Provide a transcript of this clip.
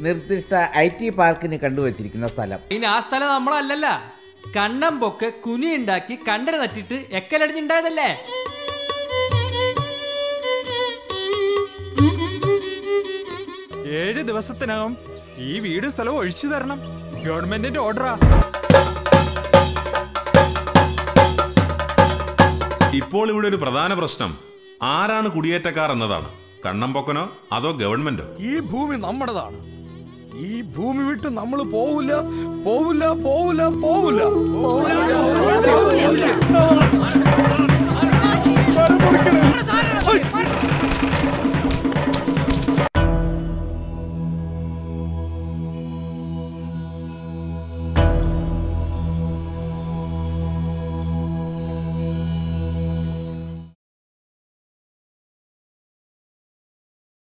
നിർദ്ദിഷ്ട I T പാർക്കിന് കണ്ടുവച്ചിരിക്കുന്ന സ്ഥലം ഇനി ആ സ്ഥലം നമ്മളല്ലല്ല കണ്ണം പൊക്ക് കുനി ഉണ്ടാക്കി കണ്ടന നട്ടിട്ട് എക്കലടിഞ്ഞുണ്ടായതല്ലേ ഏഴ് ദിവസത്തിനകം ഈ വീട് സ്ഥലവും ഒഴിച്ചു തരണം ഗവൺമെന്റിന്റെ ഓർഡറാ ഇപ്പോൾ ഇവിടെ ഒരു പ്രധാന പ്രശ്നം ആരാണ് കുടിയേറ്റക്കാർ എന്നതാണ് കണ്ണമ്പൊക്കനോ അതോ ഗവൺമെന്റോ ഈ ഭൂമി നമ്മുടേതാണ് ഈ ഭൂമി വിട്ട് നമ്മൾ പോവില്ല പോവില്ല പോവില്ല പോവില്ല